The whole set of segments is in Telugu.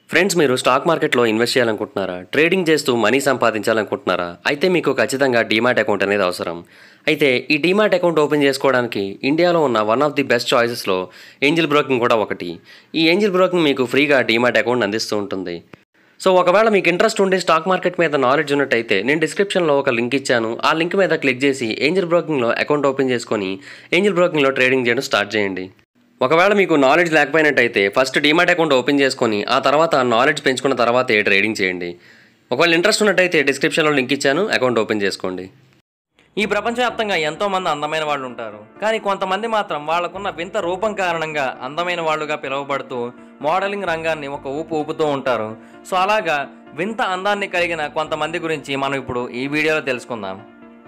ఫ్రెండ్స్ మీరు స్టాక్ మార్కెట్లో ఇన్వెస్ట్ చేయాలనుకుంటున్నారా ట్రేడింగ్ చేస్తూ మనీ సంపాదించాలనుకుంటున్నారా అయితే మీకు ఖచ్చితంగా డీమాట్ అకౌంట్ అనేది అవసరం అయితే ఈ డీమాట్ అకౌంట్ ఓపెన్ చేసుకోవడానికి ఇండియాలో ఉన్న వన్ ఆఫ్ ది బెస్ట్ చాయిసెస్లో ఏంజిల్ బ్రోకింగ్ కూడా ఒకటి ఈ ఏంజిల్ బ్రోకింగ్ మీకు ఫ్రీగా డీమాట్ అకౌంట్ అందిస్తూ ఉంటుంది సో ఒకవేళ మీకు ఇంట్రెస్ట్ ఉండి స్టాక్ మార్కెట్ మీద నాలెడ్జ్ ఉన్నట్టయితే నేను డిస్క్రిప్షన్లో ఒక లింక్ ఇచ్చాను ఆ లింక్ మీద క్లిక్ చేసి ఏంజిల్ బ్రోకింగ్లో అకౌంట్ ఓపెన్ చేసుకొని ఏంజిల్ బ్రోకింగ్లో ట్రేడింగ్ చేయడం స్టార్ట్ చేయండి ఒకవేళ మీకు నాలెడ్జ్ లేకపోయినట్టయితే ఫస్ట్ డీమాట్ అకౌంట్ ఓపెన్ చేసుకొని ఆ తర్వాత నాలెడ్జ్ పెంచుకున్న తర్వాతే ట్రేడింగ్ చేయండి ఒకవేళ ఇంట్రెస్ట్ ఉన్నట్టయితే డిస్క్రిప్షన్లో లింక్ ఇచ్చాను అకౌంట్ ఓపెన్ చేసుకోండి ఈ ప్రపంచవ్యాప్తంగా ఎంతో మంది అందమైన వాళ్ళు ఉంటారు కానీ కొంతమంది మాత్రం వాళ్ళకున్న వింత రూపం కారణంగా అందమైన వాళ్ళుగా పిలువబడుతూ మోడలింగ్ రంగాన్ని ఒక ఊపు ఊపుతూ ఉంటారు సో అలాగా వింత అందాన్ని కలిగిన కొంతమంది గురించి మనం ఇప్పుడు ఈ వీడియోలో తెలుసుకుందాం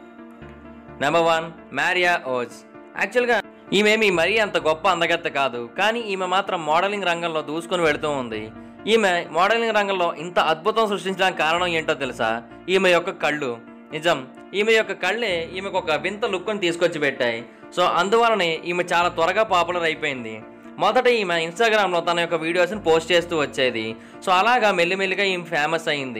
నెంబర్ వన్ మ్యారియా ఓజ్ యాక్చువల్గా ఈమెమి మరీ అంత గొప్ప అందగత్త కాదు కానీ ఈమె మాత్రం మోడలింగ్ రంగంలో దూసుకొని వెళుతూ ఉంది ఈమె మోడలింగ్ రంగంలో ఇంత అద్భుతం సృష్టించడానికి కారణం ఏంటో తెలుసా ఈమె యొక్క కళ్ళు నిజం ఈమె యొక్క కళ్ళే ఈమెకు ఒక వింత లుక్ని తీసుకొచ్చి పెట్టాయి సో అందువలనే ఈమె చాలా త్వరగా పాపులర్ అయిపోయింది మొదట ఈమె ఇన్స్టాగ్రామ్లో తన యొక్క వీడియోస్ని పోస్ట్ చేస్తూ వచ్చేది సో అలాగా మెల్లిమెల్లిగా ఈమె ఫేమస్ అయింది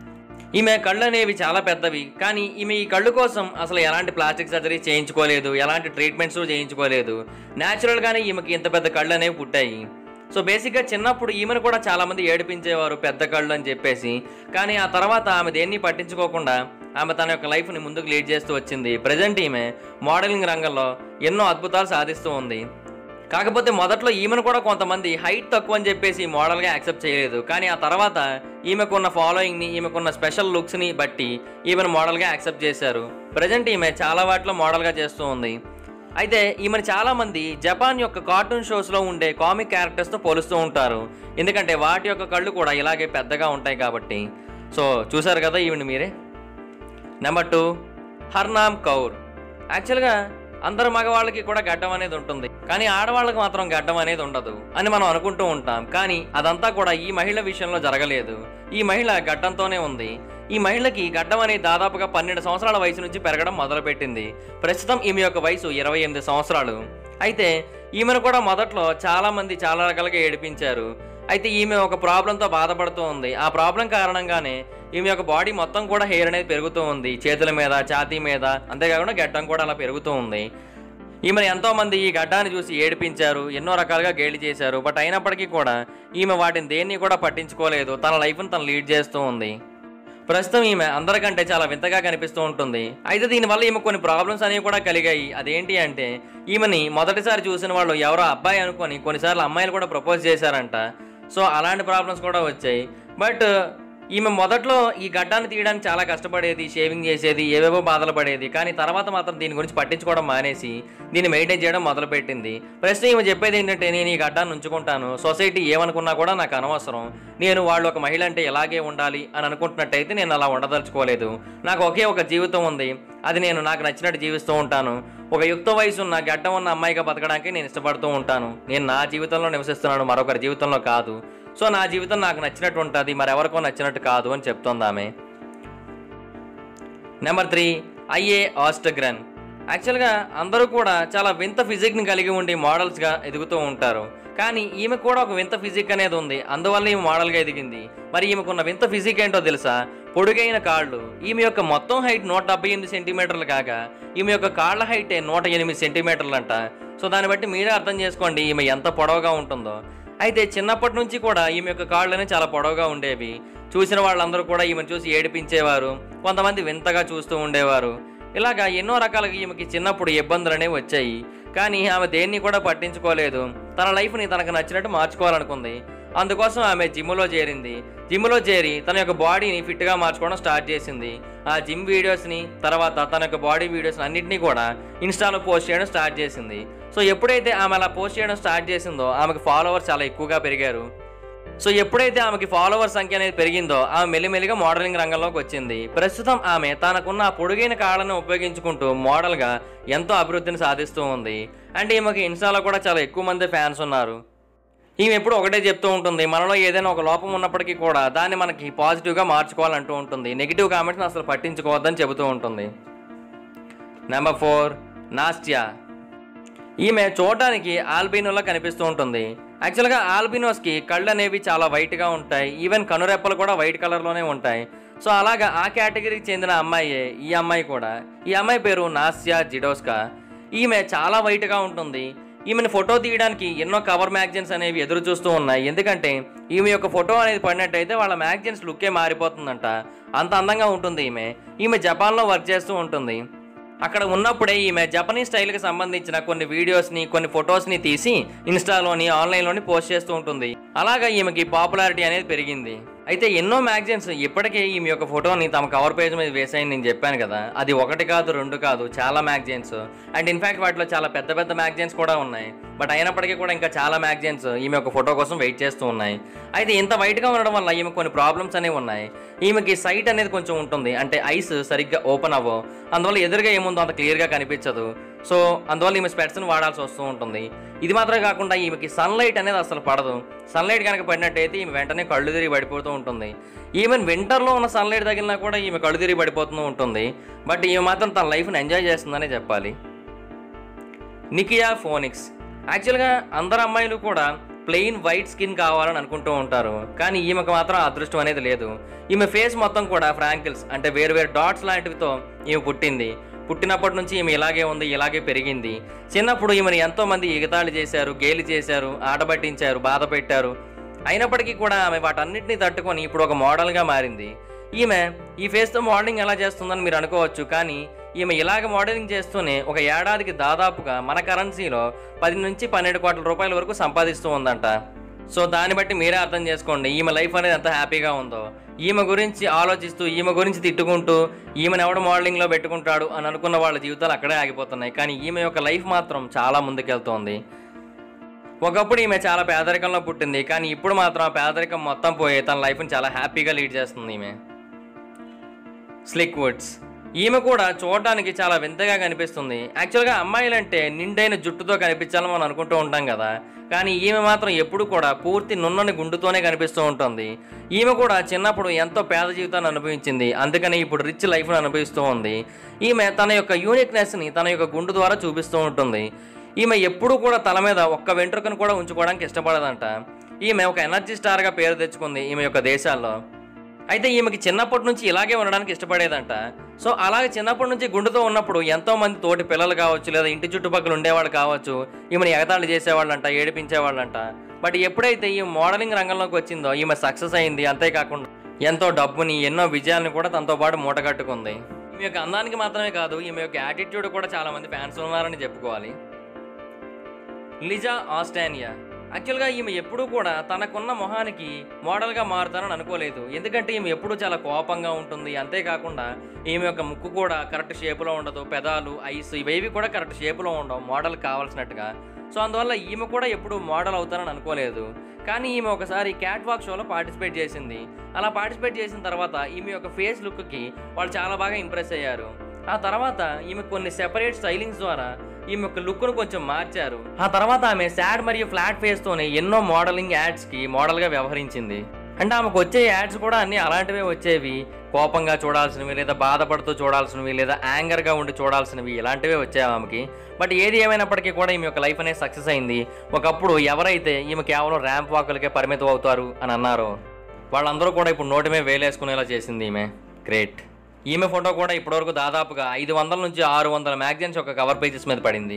ఈమె కళ్ళు అనేవి చాలా పెద్దవి కానీ ఈమె ఈ కళ్ళు కోసం అసలు ఎలాంటి ప్లాస్టిక్ సర్జరీ చేయించుకోలేదు ఎలాంటి ట్రీట్మెంట్స్ చేయించుకోలేదు న్యాచురల్గానే ఈమెకి ఇంత పెద్ద కళ్ళు అనేవి పుట్టాయి సో బేసిక్గా చిన్నప్పుడు ఈమెను కూడా చాలామంది ఏడిపించేవారు పెద్ద కళ్ళు అని చెప్పేసి కానీ ఆ తర్వాత ఆమె దేన్ని పట్టించుకోకుండా ఆమె తన యొక్క లైఫ్ని ముందుకు లీడ్ చేస్తూ వచ్చింది ప్రజెంట్ ఈమె మోడలింగ్ రంగంలో ఎన్నో అద్భుతాలు సాధిస్తూ ఉంది కాకపోతే మొదట్లో ఈమెను కూడా కొంతమంది హైట్ తక్కువ అని చెప్పేసి మోడల్గా యాక్సెప్ట్ చేయలేదు కానీ ఆ తర్వాత ఈమెకున్న ఫాలోయింగ్ని ఈమెకున్న స్పెషల్ లుక్స్ని బట్టి ఈమెను మోడల్గా యాక్సెప్ట్ చేశారు ప్రజెంట్ ఈమె చాలా వాటిలో మోడల్గా చేస్తూ ఉంది అయితే ఈమెను చాలామంది జపాన్ యొక్క కార్టూన్ షోస్లో ఉండే కామిక్ క్యారెక్టర్స్తో పోలుస్తూ ఉంటారు ఎందుకంటే వాటి యొక్క కళ్ళు కూడా ఇలాగే పెద్దగా ఉంటాయి కాబట్టి సో చూసారు కదా ఈవిని మీరే నెంబర్ టూ హర్నామ్ కౌర్ యాక్చువల్గా అందరు మగవాళ్ళకి కూడా గడ్డం అనేది ఉంటుంది కానీ ఆడవాళ్ళకి మాత్రం గడ్డం అనేది ఉండదు అని మనం అనుకుంటూ ఉంటాం కానీ అదంతా కూడా ఈ మహిళ విషయంలో జరగలేదు ఈ మహిళ గడ్డంతోనే ఉంది ఈ మహిళకి గడ్డం అనేది దాదాపుగా పన్నెండు సంవత్సరాల వయసు నుంచి పెరగడం మొదలుపెట్టింది ప్రస్తుతం ఈమె యొక్క వయసు ఇరవై ఎనిమిది సంవత్సరాలు అయితే ఈమెను కూడా మొదట్లో చాలా మంది చాలా రకాలుగా ఏడిపించారు అయితే ఈమె ఒక ప్రాబ్లంతో బాధపడుతూ ఉంది ఆ ప్రాబ్లం కారణంగానే ఈమె యొక్క బాడీ మొత్తం కూడా హెయిర్ అనేది పెరుగుతూ ఉంది చేతుల మీద ఛాతీ మీద అంతేకాకుండా గడ్డం కూడా అలా పెరుగుతూ ఉంది ఈమెను ఎంతో మంది ఈ గడ్డాన్ని చూసి ఏడిపించారు ఎన్నో రకాలుగా గేలి చేశారు బట్ అయినప్పటికీ కూడా ఈమె వాటిని దేన్ని కూడా పట్టించుకోలేదు తన లైఫ్ని తను లీడ్ చేస్తూ ఉంది ప్రస్తుతం ఈమె అందరికంటే చాలా వింతగా కనిపిస్తూ ఉంటుంది అయితే దీనివల్ల ఈమె కొన్ని ప్రాబ్లమ్స్ అనేవి కూడా కలిగాయి అదేంటి అంటే ఈమెని మొదటిసారి చూసిన వాళ్ళు ఎవరో అబ్బాయి అనుకొని కొన్నిసార్లు అమ్మాయిలు కూడా ప్రపోజ్ చేశారంట సో అలాంటి ప్రాబ్లమ్స్ కూడా వచ్చాయి బట్ ఈమె మొదట్లో ఈ గడ్డాన్ని తీయడానికి చాలా కష్టపడేది షేవింగ్ చేసేది ఏవేవో బాధలు పడేది కానీ తర్వాత మాత్రం దీని గురించి పట్టించుకోవడం మానేసి దీన్ని మెయింటైన్ చేయడం మొదలుపెట్టింది ప్రస్తుతం ఈమె చెప్పేది ఏంటంటే నేను ఈ గడ్డాన్ని ఉంచుకుంటాను సొసైటీ ఏమనుకున్నా కూడా నాకు అనవసరం నేను వాళ్ళు ఒక మహిళ అంటే ఎలాగే ఉండాలి అని అనుకుంటున్నట్టయితే నేను అలా ఉండదలుచుకోలేదు నాకు ఒకే ఒక జీవితం ఉంది అది నేను నాకు నచ్చినట్టు జీవిస్తూ ఉంటాను ఒక యుక్త వయసు ఉన్న గడ్డం ఉన్న అమ్మాయిగా బతకడానికి నేను ఇష్టపడుతూ ఉంటాను నేను నా జీవితంలో నివసిస్తున్నాను మరొకరి జీవితంలో కాదు సో నా జీవితం నాకు నచ్చినట్టు ఉంటుంది మరెవరికో నచ్చినట్టు కాదు అని చెప్తోంది ఆమె నెంబర్ త్రీ ఐఏ ఆస్టగ్రన్ యాక్చువల్గా అందరూ కూడా చాలా వింత ఫిజిక్ని కలిగి ఉండి మోడల్స్గా ఎదుగుతూ ఉంటారు కానీ ఈమె కూడా ఒక వింత ఫిజిక్ అనేది ఉంది అందువల్ల ఈమె మోడల్గా ఎదిగింది మరి ఈమెకున్న వింత ఫిజిక్ ఏంటో తెలుసా పొడుగైన కాళ్ళు ఈమె యొక్క మొత్తం హైట్ నూట డెబ్బై ఎనిమిది సెంటీమీటర్లు కాగా ఈమె యొక్క కాళ్ళ హైటే నూట ఎనిమిది సెంటీమీటర్లు అంట సో దాన్ని బట్టి మీరే అర్థం చేసుకోండి ఈమె ఎంత పొడవుగా ఉంటుందో అయితే చిన్నప్పటి నుంచి కూడా ఈమె యొక్క కాళ్ళనే చాలా పొడవుగా ఉండేవి చూసిన వాళ్ళందరూ కూడా ఈమెను చూసి ఏడిపించేవారు కొంతమంది వింతగా చూస్తూ ఉండేవారు ఇలాగా ఎన్నో రకాలుగా ఈమెకి చిన్నప్పుడు ఇబ్బందులు అనేవి వచ్చాయి కానీ ఆమె దేన్ని కూడా పట్టించుకోలేదు తన లైఫ్ని తనకు నచ్చినట్టు మార్చుకోవాలనుకుంది అందుకోసం ఆమె జిమ్లో చేరింది జిమ్లో చేరి తన యొక్క బాడీని ఫిట్గా మార్చుకోవడం స్టార్ట్ చేసింది ఆ జిమ్ వీడియోస్ని తర్వాత తన యొక్క బాడీ వీడియోస్ అన్నింటినీ కూడా ఇన్స్టాలో పోస్ట్ చేయడం స్టార్ట్ చేసింది సో ఎప్పుడైతే ఆమె అలా పోస్ట్ చేయడం స్టార్ట్ చేసిందో ఆమెకి ఫాలోవర్స్ చాలా ఎక్కువగా పెరిగారు సో ఎప్పుడైతే ఆమెకి ఫాలోవర్ సంఖ్య అనేది పెరిగిందో ఆమె మెల్లిమెల్లిగా మోడలింగ్ రంగంలోకి వచ్చింది ప్రస్తుతం ఆమె తనకున్న ఆ పొడుగైన కాళ్ళను ఉపయోగించుకుంటూ మోడల్గా ఎంతో అభివృద్ధిని సాధిస్తూ ఉంది అండ్ ఈమెకి ఇన్స్టాలో కూడా చాలా ఎక్కువ మంది ఫ్యాన్స్ ఉన్నారు ఈమె ఎప్పుడు ఒకటే చెప్తూ ఉంటుంది మనలో ఏదైనా ఒక లోపం ఉన్నప్పటికీ కూడా దాన్ని మనకి పాజిటివ్గా మార్చుకోవాలంటూ ఉంటుంది నెగిటివ్ కామెంట్స్ని అసలు పట్టించుకోవద్దని చెబుతూ ఉంటుంది నెంబర్ ఫోర్ నాస్టియా ఈమె చూడటానికి ఆల్బీనోలా కనిపిస్తూ ఉంటుంది యాక్చువల్గా ఆల్బినోస్కి కళ్ళు అనేవి చాలా వైట్గా ఉంటాయి ఈవెన్ కనురెప్పలు కూడా వైట్ కలర్లోనే ఉంటాయి సో అలాగా ఆ కేటగిరీకి చెందిన అమ్మాయే ఈ అమ్మాయి కూడా ఈ అమ్మాయి పేరు నాస్యా జిడోస్కా ఈమె చాలా వైట్గా ఉంటుంది ఈమెను ఫోటో తీయడానికి ఎన్నో కవర్ మ్యాగజైన్స్ అనేవి ఎదురు చూస్తూ ఉన్నాయి ఎందుకంటే ఈమె యొక్క ఫోటో అనేది పడినట్టయితే వాళ్ళ మ్యాగజైన్స్ లుక్కే మారిపోతుందంట అంత అందంగా ఉంటుంది ఈమె ఈమె జపాన్లో వర్క్ చేస్తూ ఉంటుంది అక్కడ ఉన్నప్పుడే ఈమె జపనీస్ స్టైల్కి సంబంధించిన కొన్ని వీడియోస్ని కొన్ని ఫొటోస్ని తీసి ఇన్స్టాలోని ఆన్లైన్లోని పోస్ట్ చేస్తూ ఉంటుంది అలాగా ఈమెకి పాపులారిటీ అనేది పెరిగింది అయితే ఎన్నో మ్యాగజైన్స్ ఇప్పటికే ఈమె యొక్క ఫోటోని తమ కవర్ పేజ్ మీద వేసాయని నేను చెప్పాను కదా అది ఒకటి కాదు రెండు కాదు చాలా మ్యాగజైన్స్ అండ్ ఇన్ఫాక్ట్ వాటిలో చాలా పెద్ద పెద్ద మ్యాగజైన్స్ కూడా ఉన్నాయి బట్ అయినప్పటికీ కూడా ఇంకా చాలా మ్యాగజైన్స్ ఈమె యొక్క ఫోటో కోసం వెయిట్ చేస్తూ ఉన్నాయి అయితే ఇంత వైట్గా ఉండడం వల్ల ఈమె కొన్ని ప్రాబ్లమ్స్ అనేవి ఉన్నాయి ఈమెకి సైట్ అనేది కొంచెం ఉంటుంది అంటే ఐస్ సరిగ్గా ఓపెన్ అవ్వవు అందువల్ల ఎదురుగా ఏముందో అంత క్లియర్గా కనిపించదు సో అందువల్ల ఈమె స్పెట్స్ని వాడాల్సి వస్తూ ఉంటుంది ఇది మాత్రమే కాకుండా ఈమెకి సన్లైట్ అనేది అసలు పడదు సన్లైట్ కనుక పడినట్టయితే ఈమె వెంటనే కళ్ళు తిరిగి పడిపోతూ ఉంటుంది ఈవెన్ వింటర్లో ఉన్న సన్లైట్ తగిలినా కూడా ఈమె కళ్ళు తిరిగి పడిపోతూ ఉంటుంది బట్ ఈమె మాత్రం తన లైఫ్ని ఎంజాయ్ చేస్తుందనే చెప్పాలి నికియా ఫోనిక్స్ యాక్చువల్గా అందరు అమ్మాయిలు కూడా ప్లెయిన్ వైట్ స్కిన్ కావాలని అనుకుంటూ ఉంటారు కానీ ఈమెకు మాత్రం ఆ అదృష్టం అనేది లేదు ఈమె ఫేస్ మొత్తం కూడా ఫ్రాంకిల్స్ అంటే వేరు వేరు డాట్స్ లాంటివితో ఈమె పుట్టింది పుట్టినప్పటి నుంచి ఈమె ఇలాగే ఉంది ఇలాగే పెరిగింది చిన్నప్పుడు ఈమెను ఎంతో మంది ఎగతాళి చేశారు గేలి చేశారు ఆటపట్టించారు బాధ పెట్టారు అయినప్పటికీ కూడా ఆమె వాటన్నిటిని తట్టుకొని ఇప్పుడు ఒక మోడల్గా మారింది ఈమె ఈ ఫేస్తో మోడలింగ్ ఎలా చేస్తుందని మీరు అనుకోవచ్చు కానీ ఈమె ఇలాగ మోడలింగ్ చేస్తూనే ఒక ఏడాదికి దాదాపుగా మన కరెన్సీలో పది నుంచి పన్నెండు కోట్ల రూపాయల వరకు సంపాదిస్తూ ఉందంట సో దాన్ని బట్టి మీరే అర్థం చేసుకోండి ఈమె లైఫ్ అనేది ఎంత హ్యాపీగా ఉందో ఈమె గురించి ఆలోచిస్తూ ఈమె గురించి తిట్టుకుంటూ ఈమెను ఎవడు మోడలింగ్లో పెట్టుకుంటాడు అని అనుకున్న వాళ్ళ జీవితాలు అక్కడే ఆగిపోతున్నాయి కానీ ఈమె యొక్క లైఫ్ మాత్రం చాలా ముందుకెళ్తోంది ఒకప్పుడు ఈమె చాలా పేదరికంలో పుట్టింది కానీ ఇప్పుడు మాత్రం ఆ పేదరికం మొత్తం పోయి తన లైఫ్ని చాలా హ్యాపీగా లీడ్ చేస్తుంది ఈమె స్లిక్ వుడ్స్ ఈమె కూడా చూడడానికి చాలా వింతగా కనిపిస్తుంది యాక్చువల్గా అమ్మాయిలంటే నిండైన జుట్టుతో కనిపించాలని మనం అనుకుంటూ ఉంటాం కదా కానీ ఈమె మాత్రం ఎప్పుడు కూడా పూర్తి నున్నని గుండుతోనే కనిపిస్తూ ఉంటుంది ఈమె కూడా చిన్నప్పుడు ఎంతో పేద జీవితాన్ని అనుభవించింది అందుకని ఇప్పుడు రిచ్ లైఫ్ను అనుభవిస్తూ ఉంది ఈమె తన యొక్క యూనిక్నెస్ని తన యొక్క గుండు ద్వారా చూపిస్తూ ఉంటుంది ఈమె ఎప్పుడూ కూడా తల మీద ఒక్క వెంట్రుకను కూడా ఉంచుకోవడానికి ఇష్టపడదంట ఈమె ఒక ఎనర్జీ స్టార్గా పేరు తెచ్చుకుంది ఈమె యొక్క దేశాల్లో అయితే ఈమెకి చిన్నప్పటి నుంచి ఇలాగే ఉండడానికి ఇష్టపడేదంట సో అలాగే చిన్నప్పటి నుంచి గుండెతో ఉన్నప్పుడు ఎంతో మంది తోటి పిల్లలు కావచ్చు లేదా ఇంటి చుట్టుపక్కల ఉండేవాళ్ళు కావచ్చు ఈమెను ఎగతాళి చేసేవాళ్ళంట ఏడిపించేవాళ్ళంట బట్ ఎప్పుడైతే ఈ మోడలింగ్ రంగంలోకి వచ్చిందో ఈమె సక్సెస్ అయింది అంతేకాకుండా ఎంతో డబ్బుని ఎన్నో విజయాలను కూడా తనతో పాటు మూటగట్టుకుంది ఈమె యొక్క అందానికి మాత్రమే కాదు ఈమె యొక్క యాటిట్యూడ్ కూడా చాలా మంది ఫ్యాన్స్ ఉన్నారని చెప్పుకోవాలి లిజా ఆస్టానియా యాక్చువల్గా ఈమె ఎప్పుడూ కూడా తనకున్న మొహానికి మోడల్గా మారుతానని అనుకోలేదు ఎందుకంటే ఈమె ఎప్పుడూ చాలా కోపంగా ఉంటుంది అంతేకాకుండా ఈమె యొక్క ముక్కు కూడా కరెక్ట్ షేపులో ఉండదు పెదాలు ఐస్ ఇవేవి కూడా కరెక్ట్ షేపులో ఉండవు మోడల్ కావాల్సినట్టుగా సో అందువల్ల ఈమె కూడా ఎప్పుడు మోడల్ అవుతానని అనుకోలేదు కానీ ఈమె ఒకసారి క్యాట్ వాక్ షోలో పార్టిసిపేట్ చేసింది అలా పార్టిసిపేట్ చేసిన తర్వాత ఈమె యొక్క ఫేస్ లుక్కి వాళ్ళు చాలా బాగా ఇంప్రెస్ అయ్యారు ఆ తర్వాత ఈమె కొన్ని సెపరేట్ స్టైలింగ్స్ ద్వారా ఈమె యొక్క లుక్ను కొంచెం మార్చారు ఆ తర్వాత ఆమె సాడ్ మరియు ఫ్లాట్ ఫేస్తోనే ఎన్నో మోడలింగ్ యాడ్స్కి మోడల్గా వ్యవహరించింది అంటే ఆమెకు వచ్చే యాడ్స్ కూడా అన్నీ అలాంటివే వచ్చేవి కోపంగా చూడాల్సినవి లేదా బాధపడుతూ చూడాల్సినవి లేదా యాంగర్గా ఉండి చూడాల్సినవి ఇలాంటివే వచ్చాయి ఆమెకి బట్ ఏది ఏమైనప్పటికీ కూడా ఈమె యొక్క లైఫ్ అనేది సక్సెస్ అయింది ఒకప్పుడు ఎవరైతే ఈమె కేవలం ర్యాంప్ వాకులకే పరిమితం అవుతారు అని అన్నారో వాళ్ళందరూ కూడా ఇప్పుడు నోటి మీద వేలేసుకునేలా చేసింది ఈమె గ్రేట్ ఈమె ఫోటో కూడా ఇప్పటివరకు దాదాపుగా ఐదు వందల నుంచి ఆరు వందల మ్యాగజైన్స్ ఒక కవర్ పేజెస్ మీద పడింది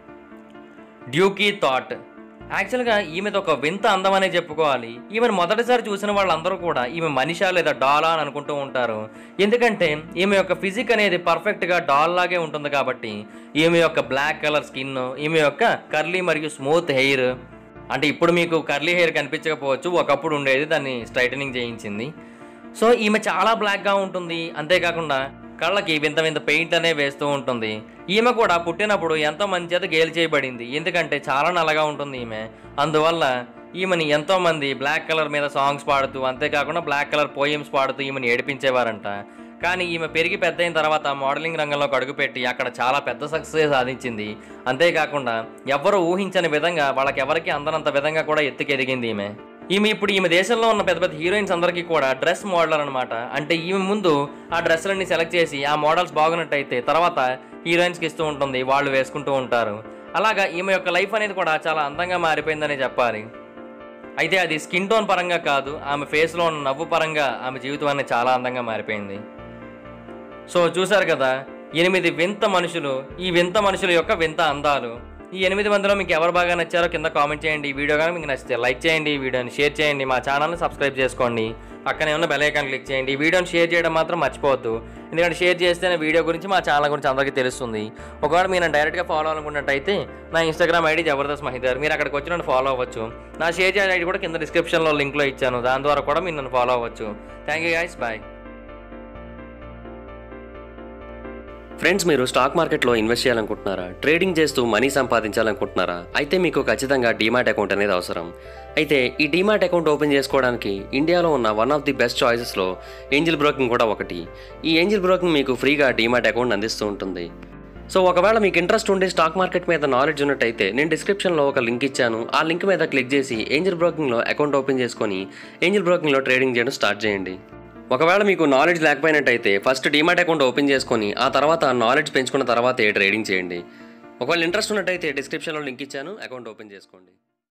డ్యూకీ థాట్ యాక్చువల్గా ఈమెది ఒక వింత అందం అనే చెప్పుకోవాలి ఈమెను మొదటిసారి చూసిన వాళ్ళందరూ కూడా ఈమె మనిషా లేదా డాలా అని అనుకుంటూ ఉంటారు ఎందుకంటే ఈమె యొక్క ఫిజిక్ అనేది పర్ఫెక్ట్గా డాల్ లాగే ఉంటుంది కాబట్టి ఈమె యొక్క బ్లాక్ కలర్ స్కిన్ ఈమె యొక్క కర్లీ మరియు స్మూత్ హెయిర్ అంటే ఇప్పుడు మీకు కర్లీ హెయిర్ కనిపించకపోవచ్చు ఒకప్పుడు ఉండేది దాన్ని స్ట్రైటనింగ్ చేయించింది సో ఈమె చాలా బ్లాక్గా ఉంటుంది అంతేకాకుండా కళ్ళకి వింత వింత పెయింట్ అనే వేస్తూ ఉంటుంది ఈమె కూడా పుట్టినప్పుడు ఎంతో మంది చేత గేలి చేయబడింది ఎందుకంటే చాలా నల్లగా ఉంటుంది ఈమె అందువల్ల ఈమెని ఎంతో మంది బ్లాక్ కలర్ మీద సాంగ్స్ పాడుతూ అంతేకాకుండా బ్లాక్ కలర్ పోయమ్స్ పాడుతూ ఈమెను ఏడిపించేవారంట కానీ ఈమె పెరిగి పెద్ద అయిన తర్వాత మోడలింగ్ రంగంలోకి అడుగుపెట్టి అక్కడ చాలా పెద్ద సక్సెస్ సాధించింది అంతేకాకుండా ఎవ్వరూ ఊహించని విధంగా వాళ్ళకి ఎవరికి అందనంత విధంగా కూడా ఎత్తుకెదిగింది ఈమె ఈమె ఇప్పుడు ఈమె దేశంలో ఉన్న పెద్ద పెద్ద హీరోయిన్స్ అందరికీ కూడా డ్రెస్ మోడలర్ అనమాట అంటే ఈమె ముందు ఆ డ్రెస్సులన్నీ సెలెక్ట్ చేసి ఆ మోడల్స్ బాగున్నట్టయితే తర్వాత హీరోయిన్స్కి ఇస్తూ ఉంటుంది వాళ్ళు వేసుకుంటూ ఉంటారు అలాగా ఈమె యొక్క లైఫ్ అనేది కూడా చాలా అందంగా మారిపోయిందని చెప్పాలి అయితే అది స్కిన్ టోన్ పరంగా కాదు ఆమె ఫేస్లో ఉన్న నవ్వు పరంగా ఆమె జీవితం అనేది చాలా అందంగా మారిపోయింది సో చూశారు కదా ఎనిమిది వింత మనుషులు ఈ వింత మనుషుల యొక్క వింత అందాలు ఈ ఎనిమిది మందిలో మీకు ఎవరు బాగా నచ్చారో కింద కామెంట్ చేయండి ఈ వీడియో కానీ మీకు నచ్చితే లైక్ చేయండి ఈ వీడియోని షేర్ చేయండి మా ఛానల్ని సబ్స్క్రైబ్ చేసుకోండి పక్కనే ఉన్న బెల్ ఐకాన్ క్లిక్ చేయండి ఈ వీడియోని షేర్ చేయడం మాత్రం మర్చిపోవద్దు ఎందుకంటే షేర్ చేస్తేనే వీడియో గురించి మా ఛానల్ గురించి అందరికీ తెలుస్తుంది ఒకవేళ మీరు నన్ను డైరెక్ట్గా ఫాలో అవ్వాలనుకున్నట్టయితే నా ఇన్స్టాగ్రామ్ ఐడి జబర్దస్త్ మహిదర్ మీరు అక్కడికి వచ్చి నన్ను ఫాలో అవ్వచ్చు నా షేర్ చేసే ఐడి కూడా కింద డిస్క్రిప్షన్లో లింక్లో ఇచ్చాను దాని ద్వారా కూడా మీరు నన్ను ఫాలో అవ్వచ్చు thank you guys bye friends మీరు స్టాక్ మార్కెట్లో ఇన్వెస్ట్ చేయాలనుకుంటున్నారా ట్రేడింగ్ చేస్తూ మనీ సంపాదించాలనుకుంటున్నారా అయితే మీకు ఖచ్చితంగా డీమాట్ అకౌంట్ అనేది అవసరం అయితే ఈ డీమాట్ అకౌంట్ ఓపెన్ చేసుకోవడానికి ఇండియాలో ఉన్న వన్ ఆఫ్ ది బెస్ట్ చాయిసెస్లో ఏంజిల్ బ్రోకింగ్ కూడా ఒకటి ఈ ఏంజిల్ బ్రోకింగ్ మీకు ఫ్రీగా డీమాట్ అకౌంట్ అందిస్తూ ఉంటుంది సో ఒకవేళ మీకు ఇంట్రెస్ట్ ఉండి స్టాక్ మార్కెట్ మీద నాలెడ్జ్ ఉన్నట్టయితే నేను డిస్క్రిప్షన్లో ఒక లింక్ ఇచ్చాను ఆ లింక్ మీద క్లిక్ చేసి ఏంజిల్ బ్రోకింగ్లో అకౌంట్ ఓపెన్ చేసుకొని ఏంజిల్ బ్రోకింగ్లో ట్రేడింగ్ చేయడం స్టార్ట్ చేయండి ఒకవేళ మీకు నాలెడ్జ్ లేకపోయినట్టయితే ఫస్ట్ డీమాట్ అకౌంట్ ఓపెన్ చేసుకొని ఆ తర్వాత నాలెడ్జ్ పెంచుకున్న తర్వాత ట్రేడింగ్ చేయండి ఒకవేళ ఇంట్రెస్ట్ ఉన్నట్టయితే డిస్క్రిప్షన్లో లింక్ ఇచ్చాను అకౌంట్ ఓపెన్ చేసుకోండి